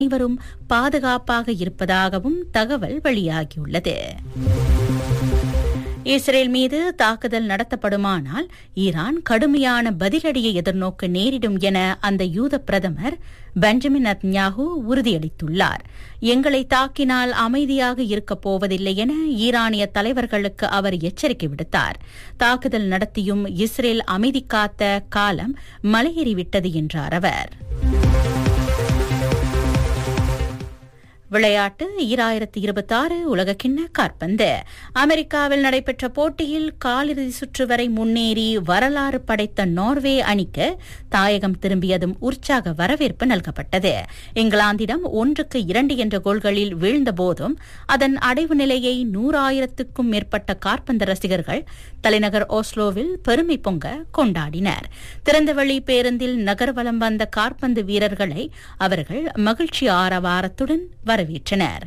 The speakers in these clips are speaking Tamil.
அனைவரும் பாதுகாப்பாக இருப்பதாகவும் தகவல் வெளியாகியுள்ளது இஸ்ரேல் மீது தாக்குதல் நடத்தப்படுமானால் ஈரான் கடுமையான பதிலடியை எதிர்நோக்க நேரிடும் என அந்த யூத பிரதமர் பெஞ்சமின் நத்ன்யாகு உறுதியளித்துள்ளார் எங்களை தாக்கினால் அமைதியாக இருக்கப் போவதில்லை என ஈரானிய தலைவர்களுக்கு அவர் எச்சரிக்கை விடுத்தார் தாக்குதல் நடத்தியும் இஸ்ரேல் அமைதி காத்த காலம் மலையேறிவிட்டது என்றார் அவர் விளையாட்டு ஈராயிரத்தி இருபத்தி ஆறு உலகக்கிண்ண காற்பந்து அமெரிக்காவில் நடைபெற்ற போட்டியில் காலிறுதி சுற்று வரை முன்னேறி வரலாறு படைத்த நார்வே அணிக்கு தாயகம் திரும்பியதும் உற்சாக வரவேற்பு நல்கப்பட்டது இங்கிலாந்திடம் ஒன்றுக்கு இரண்டு என்ற கோல்களில் வீழ்ந்தபோதும் அதன் அடைவு நிலையை நூறாயிரத்துக்கும் மேற்பட்ட காற்பந்து ரசிகர்கள் தலைநகர் ஓஸ்லோவில் பெருமை பொங்க கொண்டாடினர் திறந்தவெளி பேருந்தில் நகர்வலம் வந்த காற்பந்து வீரர்களை அவர்கள் மகிழ்ச்சி ஆரவாரத்துடன் வரவேற்றனர்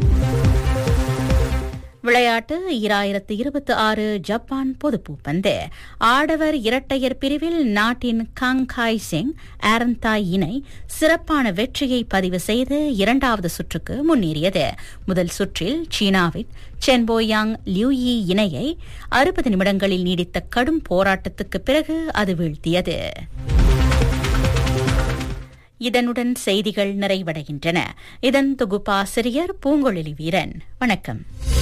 விளையாட்டு ஈராயிரத்து இருபத்தி ஆறு ஜப்பான் பொதுப்பூப்பந்து ஆடவர் இரட்டையர் பிரிவில் நாட்டின் காங்காய் சிங் ஆரந்தாய் இணை சிறப்பான வெற்றியை பதிவு செய்து இரண்டாவது சுற்றுக்கு முன்னேறியது முதல் சுற்றில் சீனாவின் சென்போயாங் லியூயி இணையை அறுபது நிமிடங்களில் நீடித்த கடும் போராட்டத்துக்கு பிறகு அது வீழ்த்தியது இதனுடன் செய்திகள் நிறைவடைகின்றன இதன் தொகுப்பாசிரியர் பூங்கொழிலி வீரன் வணக்கம்